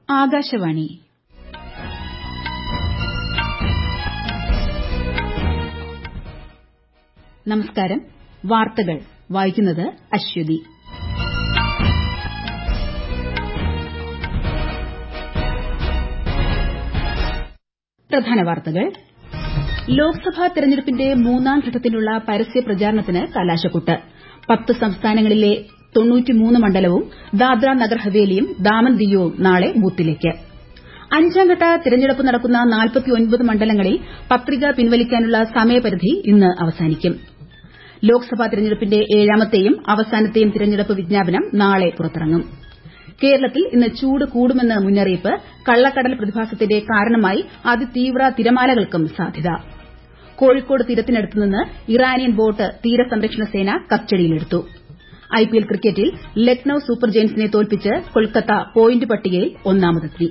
ആകാശവാണി നമസ്കാരം വാർത്തകൾ വായിക്കുന്നത് അശ്വതി പ്രധാന വാർത്തകൾ ലോക്സഭാ തെരഞ്ഞെടുപ്പിന്റെ മൂന്നാം ഘട്ടത്തിനുള്ള പരസ്യ പ്രചാരണത്തിന് കലാശക്കൊട്ട് പത്ത് സംസ്ഥാനങ്ങളിലെ മണ്ഡലവും ദാദ്ര നഗർ ഹവേലിയും ദാമൻ ദിയുവും നാളെ ബൂത്തിലേക്ക് അഞ്ചാംഘട്ട തെരഞ്ഞെടുപ്പ് നടക്കുന്ന മണ്ഡലങ്ങളിൽ പത്രിക പിൻവലിക്കാനുള്ള സമയപരിധി ഇന്ന് അവസാനിക്കും ലോക്സഭാ തെരഞ്ഞെടുപ്പിന്റെ ഏഴാമത്തെയും അവസാനത്തെയും തെരഞ്ഞെടുപ്പ് വിജ്ഞാപനം നാളെ പുറത്തിറങ്ങും കേരളത്തിൽ ഇന്ന് ചൂട് കൂടുമെന്ന് മുന്നറിയിപ്പ് കള്ളക്കടൽ പ്രതിഭാസത്തിന്റെ കാരണമായി അതിതീവ്ര തിരമാലകൾക്കും സാധ്യത കോഴിക്കോട് തീരത്തിനടുത്ത് നിന്ന് ഇറാനിയൻ ബോട്ട് തീരസംരക്ഷണ സേന കസ്റ്റഡിയിലെടുത്തു ഐപിഎൽ ക്രിക്കറ്റിൽ ലക്നൌ സൂപ്പർ ജയന്റ്സിനെ തോൽപ്പിച്ച് കൊൽക്കത്ത പോയിന്റ് പട്ടികയിൽ ഒന്നാമതെത്തി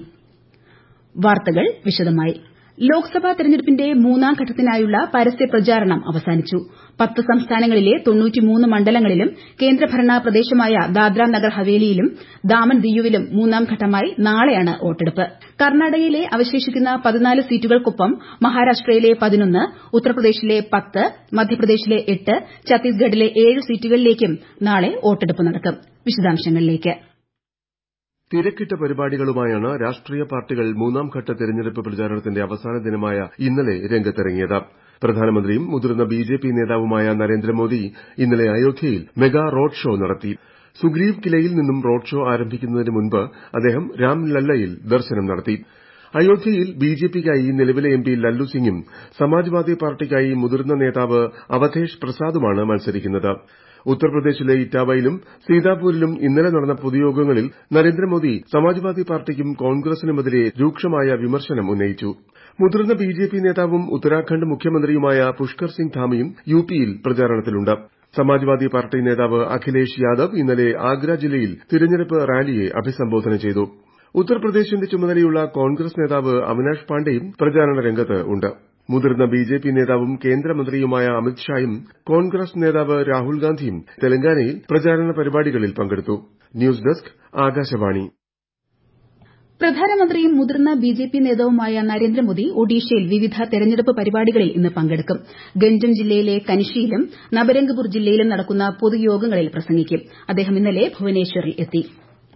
വാർത്തകൾ വിശദമായി ലോക്സഭാ തെരഞ്ഞെടുപ്പിന്റെ മൂന്നാം ഘട്ടത്തിനായുള്ള പരസ്യ പ്രചാരണം അവസാനിച്ചു പത്ത് സംസ്ഥാനങ്ങളിലെ മണ്ഡലങ്ങളിലും കേന്ദ്രഭരണ പ്രദേശമായ ദാദ്ര നഗർ ഹവേലിയിലും ദാമൻ ദിയുവിലും മൂന്നാം ഘട്ടമായി നാളെയാണ് വോട്ടെടുപ്പ് കർണാടകയിലെ അവശേഷിക്കുന്ന പതിനാല് സീറ്റുകൾക്കൊപ്പം മഹാരാഷ്ട്രയിലെ പതിനൊന്ന് ഉത്തർപ്രദേശിലെ പത്ത് മധ്യപ്രദേശിലെ എട്ട് ഛത്തീസ്ഗഡിലെ ഏഴ് സീറ്റുകളിലേക്കും നാളെ വോട്ടെടുപ്പ് നടക്കും വിശദാംശങ്ങളിലേക്ക് തിരക്കിട്ട പരിപാടികളുമായാണ് രാഷ്ട്രീയ പാർട്ടികൾ മൂന്നാംഘട്ട തെരഞ്ഞെടുപ്പ് പ്രചാരണത്തിന്റെ അവസാന ദിനമായ ഇന്നലെ രംഗത്തിറങ്ങിയത് പ്രധാനമന്ത്രിയും മുതിർന്ന ബിജെപി നേതാവുമായ നരേന്ദ്രമോദി ഇന്നലെ അയോധ്യയിൽ മെഗാ റോഡ് ഷോ നടത്തി സുഗ്രീവ് കിലയിൽ നിന്നും റോഡ് ഷോ ആരംഭിക്കുന്നതിന് മുൻപ് അദ്ദേഹം രാംലല്ലയിൽ ദർശനം നടത്തി അയോധ്യയിൽ ബിജെപിക്കായി നിലവിലെ എംപി ലല്ലു സിംഗും സമാജ്വാദി പാർട്ടിക്കായി മുതിർന്ന നേതാവ് അവധേഷ് പ്രസാദുമാണ് മത്സരിക്കുന്നത് ഉത്തർപ്രദേശിലെ ഇറ്റാവയിലും സീതാപൂരിലും ഇന്നലെ നടന്ന പൊതുയോഗങ്ങളിൽ നരേന്ദ്രമോദി സമാജ്വാദി പാർട്ടിക്കും കോൺഗ്രസിനുമെതിരെ രൂക്ഷമായ വിമർശനം ഉന്നയിച്ചു മുതിർന്ന ബിജെപി നേതാവും ഉത്തരാഖണ്ഡ് മുഖ്യമന്ത്രിയുമായ പുഷ്കർ സിംഗ് ധാമിയും യുപിയിൽ പ്രചാരണത്തിലുണ്ട് സമാജ്വാദി പാർട്ടി നേതാവ് അഖിലേഷ് യാദവ് ഇന്നലെ ആഗ്ര ജില്ലയിൽ തിരഞ്ഞെടുപ്പ് റാലിയെ അഭിസംബോധന ചെയ്തു ഉത്തർപ്രദേശിന്റെ ചുമതലയുള്ള കോൺഗ്രസ് നേതാവ് അവിനാഷ് പാണ്ഡെയും പ്രചാരണ രംഗത്ത് ഉണ്ട് മുതിർന്ന ബിജെപി നേതാവും കേന്ദ്രമന്ത്രിയുമായ അമിത് ഷായും കോൺഗ്രസ് നേതാവ് രാഹുൽ ഗാന്ധിയും തെലങ്കാനയിൽ പ്രചാരണ പരിപാടികളിൽ പങ്കെടുത്തു ന്യൂസ് ഡെസ്ക് ആകാശവാണി പ്രധാനമന്ത്രിയും മുതിർന്ന ബിജെപി നേതാവുമായ നരേന്ദ്രമോദി ഒഡീഷയിൽ വിവിധ തെരഞ്ഞെടുപ്പ് പരിപാടികളിൽ ഇന്ന് പങ്കെടുക്കും ഗഞ്ചം ജില്ലയിലെ കനിഷിയിലും നബരംഗ്പൂർ ജില്ലയിലും നടക്കുന്ന പൊതുയോഗങ്ങളിൽ പ്രസംഗിക്കും അദ്ദേഹം ഇന്നലെ ഭുവനേശ്വറിൽ എത്തി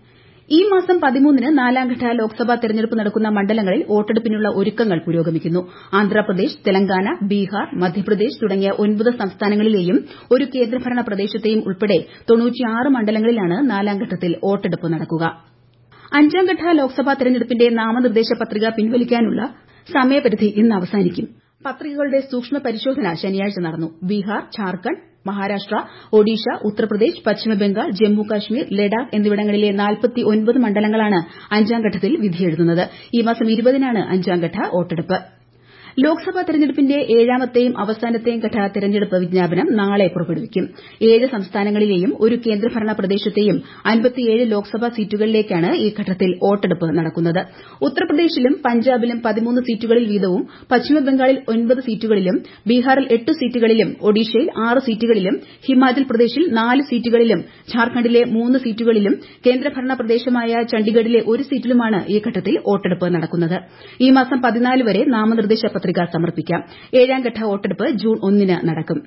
ഈ മാസം പതിമൂന്നിന് നാലാംഘട്ട ലോക്സഭാ തെരഞ്ഞെടുപ്പ് നടക്കുന്ന മണ്ഡലങ്ങളിൽ വോട്ടെടുപ്പിനുള്ള ഒരുക്കങ്ങൾ പുരോഗമിക്കുന്നു ആന്ധ്രാപ്രദേശ് തെലങ്കാന ബീഹാർ മധ്യപ്രദേശ് തുടങ്ങിയ ഒൻപത് സംസ്ഥാനങ്ങളിലെയും ഒരു കേന്ദ്രഭരണ പ്രദേശത്തെയും ഉൾപ്പെടെ മണ്ഡലങ്ങളിലാണ് നാലാംഘട്ടത്തിൽ വോട്ടെടുപ്പ് നടക്കുക അഞ്ചാംഘട്ട ലോക്സഭാ തെരഞ്ഞെടുപ്പിന്റെ നാമനിർദ്ദേശ പത്രിക പിൻവലിക്കാനുള്ള സമയപരിധി ഇന്ന് അവസാനിക്കും പത്രികകളുടെ സൂക്ഷ്മ പരിശോധന ശനിയാഴ്ച നടന്നു ബീഹാർ ഝാർഖണ്ഡ് മഹാരാഷ്ട്ര ഒഡീഷ ഉത്തർപ്രദേശ് പശ്ചിമബംഗാൾ ജമ്മു കശ്മീർ ലഡാക്ക് എന്നിവിടങ്ങളിലെ മണ്ഡലങ്ങളാണ് അഞ്ചാംഘട്ടത്തിൽ വിധിയെഴുതുന്നത് ഈ മാസം ഇരുപതിനാണ് അഞ്ചാംഘട്ട വോട്ടെടുപ്പ് ലോക്സഭാ തെരഞ്ഞെടുപ്പിന്റെ ഏഴാമത്തെയും അവസാനത്തെയും ഘട്ട തെരഞ്ഞെടുപ്പ് വിജ്ഞാപനം നാളെ പുറപ്പെടുവിക്കും ഏഴ് സംസ്ഥാനങ്ങളിലെയും ഒരു കേന്ദ്രഭരണ പ്രദേശത്തെയും ലോക്സഭാ സീറ്റുകളിലേക്കാണ് ഈ ഘട്ടത്തിൽ വോട്ടെടുപ്പ് നടക്കുന്നത് ഉത്തർപ്രദേശിലും പഞ്ചാബിലും പതിമൂന്ന് സീറ്റുകളിൽ വീതവും പശ്ചിമബംഗാളിൽ ഒൻപത് സീറ്റുകളിലും ബീഹാറിൽ എട്ട് സീറ്റുകളിലും ഒഡീഷയിൽ ആറ് സീറ്റുകളിലും ഹിമാചൽ പ്രദേശിൽ നാല് സീറ്റുകളിലും ഝാർഖണ്ഡിലെ മൂന്ന് സീറ്റുകളിലും കേന്ദ്രഭരണ പ്രദേശമായ ചണ്ഡിഗഡിലെ ഒരു സീറ്റിലുമാണ് ഈ ഘട്ടത്തിൽ വോട്ടെടുപ്പ് നടക്കുന്നത് ഈ മാസം പതിനാല് വരെ നാമനിർദ്ദേശ പത്രിക സമർപ്പിക്കാം ഏഴാംഘട്ട വോട്ടെടുപ്പ് ജൂൺ ഒന്നിന് നടക്കും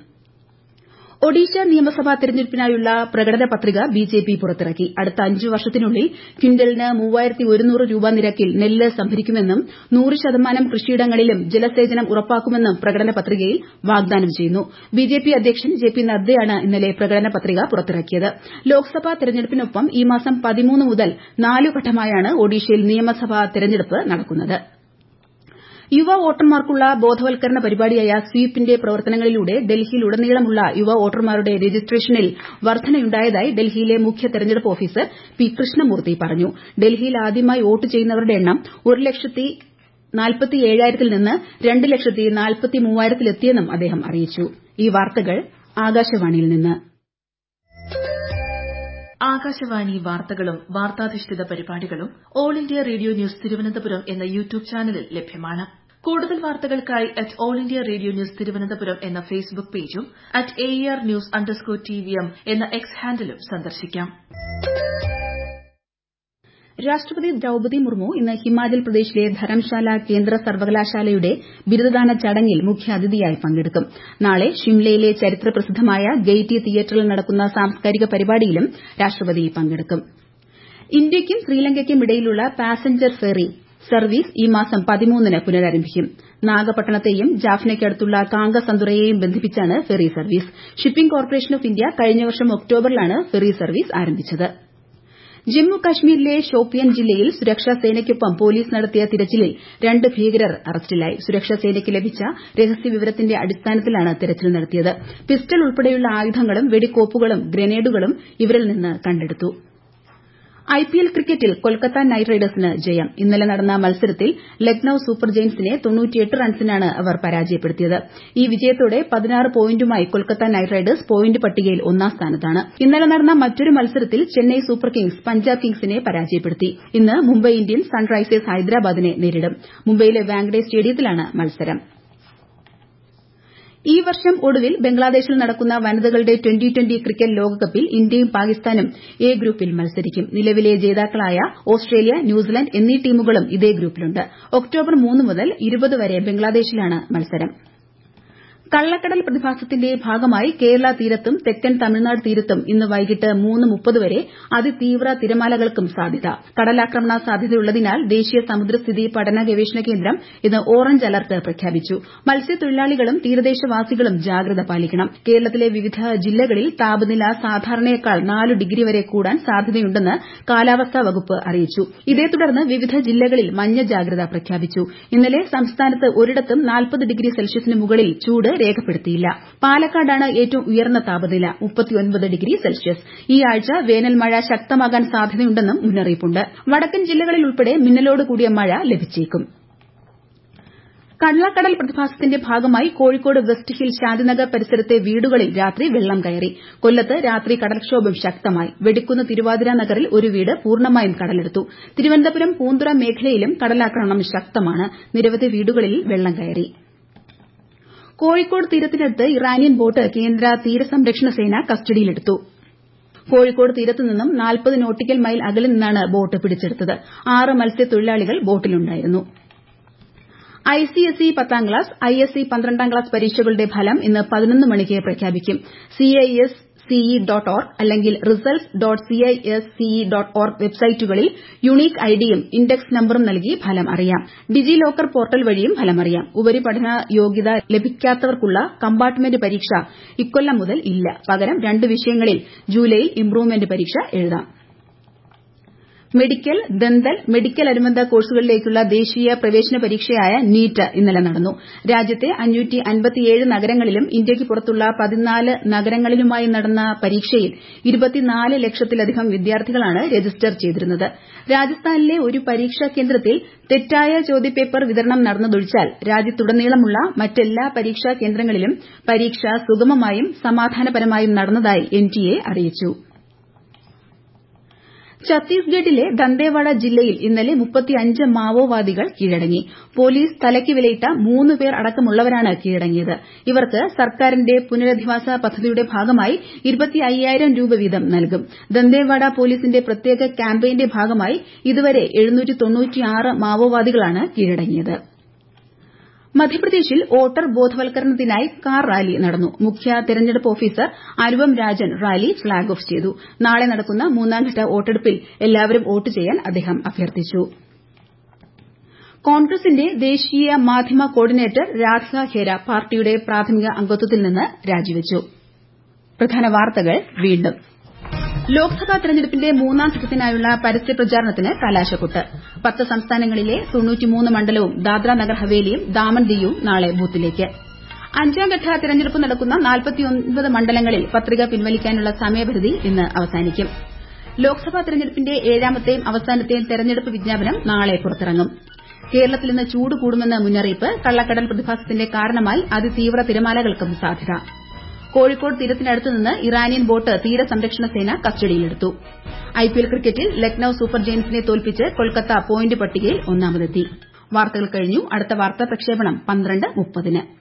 ഒഡീഷ നിയമസഭാ തെരഞ്ഞെടുപ്പിനായുള്ള പ്രകടന പത്രിക ബിജെപി പുറത്തിറക്കി അടുത്ത അഞ്ച് വർഷത്തിനുള്ളിൽ ക്വിന്റലിന് രൂപ നിരക്കിൽ നെല്ല് സംഭരിക്കുമെന്നും നൂറ് ശതമാനം കൃഷിയിടങ്ങളിലും ജലസേചനം ഉറപ്പാക്കുമെന്നും പ്രകടന പത്രികയിൽ വാഗ്ദാനം ചെയ്യുന്നു ബിജെപി അധ്യക്ഷൻ ജെ പി നദ്ദയാണ് ഇന്നലെ പ്രകടന പത്രിക പുറത്തിറക്കിയത് ലോക്സഭാ തെരഞ്ഞെടുപ്പിനൊപ്പം ഈ മാസം പതിമൂന്ന് മുതൽ നാലു ഘട്ടമായാണ് ഒഡീഷയിൽ നിയമസഭാ തെരഞ്ഞെടുപ്പ് നടക്കുന്നത് യുവ വോട്ടർമാർക്കുള്ള ബോധവൽക്കരണ പരിപാടിയായ സ്വീപിന്റെ പ്രവർത്തനങ്ങളിലൂടെ ഡൽഹിയിലുടനീളമുള്ള യുവ വോട്ടർമാരുടെ രജിസ്ട്രേഷനിൽ വർധനയുണ്ടായതായി ഡൽഹിയിലെ മുഖ്യ തെരഞ്ഞെടുപ്പ് ഓഫീസർ പി കൃഷ്ണമൂർത്തി പറഞ്ഞു ഡൽഹിയിൽ ആദ്യമായി വോട്ട് ചെയ്യുന്നവരുടെ എണ്ണം ഒരു ലക്ഷത്തി നാൽപ്പത്തി ഏഴായിരത്തിൽ നിന്ന് രണ്ട് ലക്ഷത്തി നാൽപ്പത്തി മൂവായിരത്തിലെത്തിയെന്നും അദ്ദേഹം അറിയിച്ചു ഈ വാർത്തകൾ ആകാശവാണിയിൽ നിന്ന് ആകാശവാണി വാർത്തകളും വാർത്താധിഷ്ഠിത പരിപാടികളും all India radio news Thiruvananthapuram എന്ന യൂട്യൂബ് ചാനലിൽ ലഭ്യമാണ് കൂടുതൽ വാർത്തകൾക്കായി at all India radio news Thiruvananthapuram എന്ന ഫേസ്ബുക്ക് പേജും at A R news underscore T V M എന്ന എക്സ് ഹാൻഡിലും സന്ദർശിക്കാം രാഷ്ട്രപതി ദ്രൌപതി മുർമു ഇന്ന് ഹിമാചൽ പ്രദേശിലെ ധരംശാല കേന്ദ്ര സർവകലാശാലയുടെ ബിരുദദാന ചടങ്ങിൽ മുഖ്യാതിഥിയായി പങ്കെടുക്കും നാളെ ഷിംലയിലെ ചരിത്ര പ്രസിദ്ധമായ ഗെയ്റ്റി തിയേറ്ററിൽ നടക്കുന്ന സാംസ്കാരിക പരിപാടിയിലും രാഷ്ട്രപതി പങ്കെടുക്കും ഇന്ത്യയ്ക്കും ശ്രീലങ്കയ്ക്കും ഇടയിലുള്ള പാസഞ്ചർ ഫെറി സർവീസ് ഈ മാസം പതിമൂന്നിന് പുനരാരംഭിക്കും നാഗപട്ടണത്തെയും ജാഫ്നയ്ക്കടുത്തുള്ള കാങ്കസന്തുറയെയും ബന്ധിപ്പിച്ചാണ് ferry service shipping corporation of India കഴിഞ്ഞ വർഷം ഒക്ടോബറിലാണ് ഫെറി സർവീസ് ആരംഭിച്ചത് ജമ്മു കശ്മീരിലെ ഷോപ്പിയാൻ ജില്ലയിൽ സുരക്ഷാ സേനയ്ക്കൊപ്പം പോലീസ് നടത്തിയ തിരച്ചിലിൽ രണ്ട് ഭീകരർ അറസ്റ്റിലായി സുരക്ഷാ സേനയ്ക്ക് ലഭിച്ച രഹസ്യവിവരത്തിന്റെ അടിസ്ഥാനത്തിലാണ് തിരച്ചിൽ നടത്തിയത് പിസ്റ്റൾ ഉൾപ്പെടെയുള്ള ആയുധങ്ങളും വെടിക്കോപ്പുകളും ഗ്രനേഡുകളും ഇവരിൽ നിന്ന് കണ്ടെടുത്തു ഐപിഎൽ ക്രിക്കറ്റിൽ കൊൽക്കത്ത നൈറ്റ് റൈഡേഴ്സിന് ജയം ഇന്നലെ നടന്ന മത്സരത്തിൽ ലക്നൌ സൂപ്പർ ജയന്റ്സിനെ റൺസിനാണ് അവർ പരാജയപ്പെടുത്തിയത് ഈ വിജയത്തോടെ പതിനാറ് പോയിന്റുമായി കൊൽക്കത്ത നൈറ്റ് റൈഡേഴ്സ് പോയിന്റ് പട്ടികയിൽ ഒന്നാം സ്ഥാനത്താണ് ഇന്നലെ നടന്ന മറ്റൊരു മത്സരത്തിൽ ചെന്നൈ സൂപ്പർ കിങ്സ് പഞ്ചാബ് കിങ്സിനെ പരാജയപ്പെടുത്തി ഇന്ന് മുംബൈ ഇന്ത്യൻസ് സൺറൈസേഴ്സ് ഹൈദരാബാദിനെ നേരിടും മുംബൈയിലെ വാങ്കഡെ സ്റ്റേഡിയത്തിലാണ് മത്സരം ഈ വർഷം ഒടുവിൽ ബംഗ്ലാദേശിൽ നടക്കുന്ന വനിതകളുടെ ട്വന്റി ട്വന്റി ക്രിക്കറ്റ് ലോകകപ്പിൽ ഇന്ത്യയും പാകിസ്ഥാനും എ ഗ്രൂപ്പിൽ മത്സരിക്കും നിലവിലെ ജേതാക്കളായ ഓസ്ട്രേലിയ ന്യൂസിലന്റ് എന്നീ ടീമുകളും ഇതേ ഗ്രൂപ്പിലുണ്ട് ഒക്ടോബർ മൂന്ന് മുതൽ ഇരുപത് വരെ ബംഗ്ലാദേശിലാണ് മത്സരം കള്ളക്കടൽ പ്രതിഭാസത്തിന്റെ ഭാഗമായി കേരള തീരത്തും തെക്കൻ തമിഴ്നാട് തീരത്തും ഇന്ന് വൈകിട്ട് മൂന്ന് മുപ്പത് വരെ അതിതീവ്ര തിരമാലകൾക്കും സാധ്യത കടലാക്രമണ സാധ്യതയുള്ളതിനാൽ ദേശീയ സമുദ്രസ്ഥിതി പഠന ഗവേഷണ കേന്ദ്രം ഇന്ന് ഓറഞ്ച് അലർട്ട് പ്രഖ്യാപിച്ചു മത്സ്യത്തൊഴിലാളികളും തീരദേശവാസികളും ജാഗ്രത പാലിക്കണം കേരളത്തിലെ വിവിധ ജില്ലകളിൽ താപനില സാധാരണയേക്കാൾ നാല് ഡിഗ്രി വരെ കൂടാൻ സാധ്യതയുണ്ടെന്ന് കാലാവസ്ഥാ വകുപ്പ് അറിയിച്ചു ഇതേ തുടർന്ന് വിവിധ ജില്ലകളിൽ മഞ്ഞ ജാഗ്രത പ്രഖ്യാപിച്ചു ഇന്നലെ സംസ്ഥാനത്ത് ഒരിടത്തും നാൽപ്പത് ഡിഗ്രി സെൽഷ്യസിന് മുകളിൽ ചൂട് രേഖപ്പെടുത്തിയില്ല പാലക്കാടാണ് ഏറ്റവും ഉയർന്ന താപനില ഡിഗ്രി സെൽഷ്യസ് ഈ ആഴ്ച വേനൽ മഴ ശക്തമാകാൻ സാധ്യതയുണ്ടെന്നും മുന്നറിയിപ്പുണ്ട് വടക്കൻ ജില്ലകളിൽ ഉൾപ്പെടെ മിന്നലോട് കൂടിയ മഴ ലഭിച്ചേക്കും കള്ളക്കടൽ പ്രതിഭാസത്തിന്റെ ഭാഗമായി കോഴിക്കോട് വെസ്റ്റ് ഹിൽ ശാന്തിനഗർ പരിസരത്തെ വീടുകളിൽ രാത്രി വെള്ളം കയറി കൊല്ലത്ത് രാത്രി കടൽക്ഷോഭം ശക്തമായി വെടിക്കുന്ന് തിരുവാതിര നഗറിൽ ഒരു വീട് പൂർണ്ണമായും കടലെടുത്തു തിരുവനന്തപുരം പൂന്തുറ മേഖലയിലും കടലാക്രമണം ശക്തമാണ് നിരവധി വീടുകളിൽ വെള്ളം കയറി കോഴിക്കോട് തീരത്തിനടുത്ത് ഇറാനിയൻ ബോട്ട് കേന്ദ്ര തീരസംരക്ഷണ സേന കസ്റ്റഡിയിലെടുത്തു കോഴിക്കോട് തീരത്ത് നിന്നും നാൽപ്പത് നോട്ടിക്കൽ മൈൽ അകലെ നിന്നാണ് ബോട്ട് പിടിച്ചെടുത്തത് ആറ് മത്സ്യത്തൊഴിലാളികൾ ബോട്ടിലുണ്ടായിരുന്നു ഐസിഎസ്ഇ പത്താം ക്ലാസ് ഐഎസ്ഇ പന്ത്രണ്ടാം ക്ലാസ് പരീക്ഷകളുടെ ഫലം ഇന്ന് പതിനൊന്ന് മണിക്ക് പ്രഖ്യാപിക്കും സിഐഎസ് സിഇ ഡോട്ട് ഓർഗ് അല്ലെങ്കിൽ results dot CIS CE dot org വെബ്സൈറ്റുകളിൽ യുണീക്ക് ഐഡിയും ഇൻഡെക്സ് നമ്പറും നൽകി ഫലം അറിയാം ഡിജി ലോക്കർ പോർട്ടൽ വഴിയും ഫലം അറിയാം ഉപരിപഠന യോഗ്യത ലഭിക്കാത്തവർക്കുള്ള കമ്പാർട്ട്മെന്റ് പരീക്ഷ ഇക്കൊല്ലം മുതൽ ഇല്ല പകരം രണ്ട് വിഷയങ്ങളിൽ ജൂലൈയിൽ ഇംപ്രൂവ്മെന്റ് പരീക്ഷ എഴുതാം മെഡിക്കൽ ദന്തൽ മെഡിക്കൽ അനുബന്ധ കോഴ്സുകളിലേക്കുള്ള ദേശീയ പ്രവേശന പരീക്ഷയായ നീറ്റ് ഇന്നലെ നടന്നു രാജ്യത്തെ നഗരങ്ങളിലും ഇന്ത്യയ്ക്ക് പുറത്തുള്ള പതിനാല് നഗരങ്ങളിലുമായി നടന്ന പരീക്ഷയിൽ ലക്ഷത്തിലധികം വിദ്യാർത്ഥികളാണ് രജിസ്റ്റർ ചെയ്തിരുന്നത് രാജസ്ഥാനിലെ ഒരു പരീക്ഷാ കേന്ദ്രത്തിൽ തെറ്റായ ചോദ്യപേപ്പർ വിതരണം നടന്നതൊഴിച്ചാൽ രാജ്യത്തുടനീളമുള്ള മറ്റെല്ലാ പരീക്ഷാ കേന്ദ്രങ്ങളിലും പരീക്ഷ സുഗമമായും സമാധാനപരമായും നടന്നതായി എൻടിഎ അറിയിച്ചു ഛത്തീസ്ഗഡിലെ ദന്തേവാഡ ജില്ലയിൽ ഇന്നലെ മുപ്പത്തിയഞ്ച് മാവോവാദികൾ കീഴടങ്ങി പോലീസ് തലയ്ക്ക് വിലയിട്ട മൂന്ന് പേർ അടക്കമുള്ളവരാണ് കീഴടങ്ങിയത് ഇവർക്ക് സർക്കാരിന്റെ പുനരധിവാസ പദ്ധതിയുടെ ഭാഗമായി ഇരുപത്തിയ്യായിരം രൂപ വീതം നൽകും ദന്തേവാഡ പോലീസിന്റെ പ്രത്യേക ക്യാമ്പയിന്റെ ഭാഗമായി ഇതുവരെ മാവോവാദികളാണ് കീഴടങ്ങിയത് മധ്യപ്രദേശിൽ വോട്ടർ ബോധവൽക്കരണത്തിനായി കാർ റാലി നടന്നു മുഖ്യ തെരഞ്ഞെടുപ്പ് officer Anupam Rajan rally flag off ചെയ്തു നാളെ നടക്കുന്ന മൂന്നാംഘട്ട വോട്ടെടുപ്പിൽ എല്ലാവരും വോട്ട് ചെയ്യാൻ അദ്ദേഹം അഭ്യർത്ഥിച്ചു കോൺഗ്രസിന്റെ ദേശീയ മാധ്യമ കോർഡിനേറ്റർ രാധിക ഹേര പാർട്ടിയുടെ പ്രാഥമിക അംഗത്വത്തിൽ നിന്ന് രാജിവച്ചു ലോക്സഭാ തെരഞ്ഞെടുപ്പിന്റെ മൂന്നാം ഘട്ടത്തിനായുള്ള പരസ്യ പ്രചാരണത്തിന് കലാശക്കൊട്ട് പത്ത് സംസ്ഥാനങ്ങളിലെ മണ്ഡലവും ദാദ്ര നഗർ ഹവേലിയും ദാമൻ ദിയുവും നാളെ ബൂത്തിലേക്ക് അഞ്ചാം ഘട്ട തെരഞ്ഞെടുപ്പ് നടക്കുന്ന മണ്ഡലങ്ങളിൽ പത്രിക പിൻവലിക്കാനുള്ള സമയപരിധി ഇന്ന് അവസാനിക്കും ലോക്സഭാ തെരഞ്ഞെടുപ്പിന്റെ ഏഴാമത്തെയും അവസാനത്തെയും തെരഞ്ഞെടുപ്പ് വിജ്ഞാപനം നാളെ പുറത്തിറങ്ങും കേരളത്തിൽ ഇന്ന് ചൂട് കൂടുമെന്ന് മുന്നറിയിപ്പ് കള്ളക്കടൽ പ്രതിഭാസത്തിന്റെ കാരണമായി അതിതീവ്ര തിരമാലകൾക്കും സാധ്യത കോഴിക്കോട് തീരത്തിനടുത്ത് നിന്ന് ഇറാനിയൻ ബോട്ട് തീരസംരക്ഷണ സേന കസ്റ്റഡിയിലെടുത്തു ഐപിഎൽ ക്രിക്കറ്റിൽ ലക്നൌ സൂപ്പർ ജയന്റ്സിനെ തോൽപ്പിച്ച് കൊൽക്കത്ത പോയിന്റ് പട്ടികയിൽ ഒന്നാമതെത്തി വാർത്തകൾ കഴിഞ്ഞു അടുത്ത വാർത്താ പ്രക്ഷേപണം പന്ത്രണ്ട് മുപ്പതിന്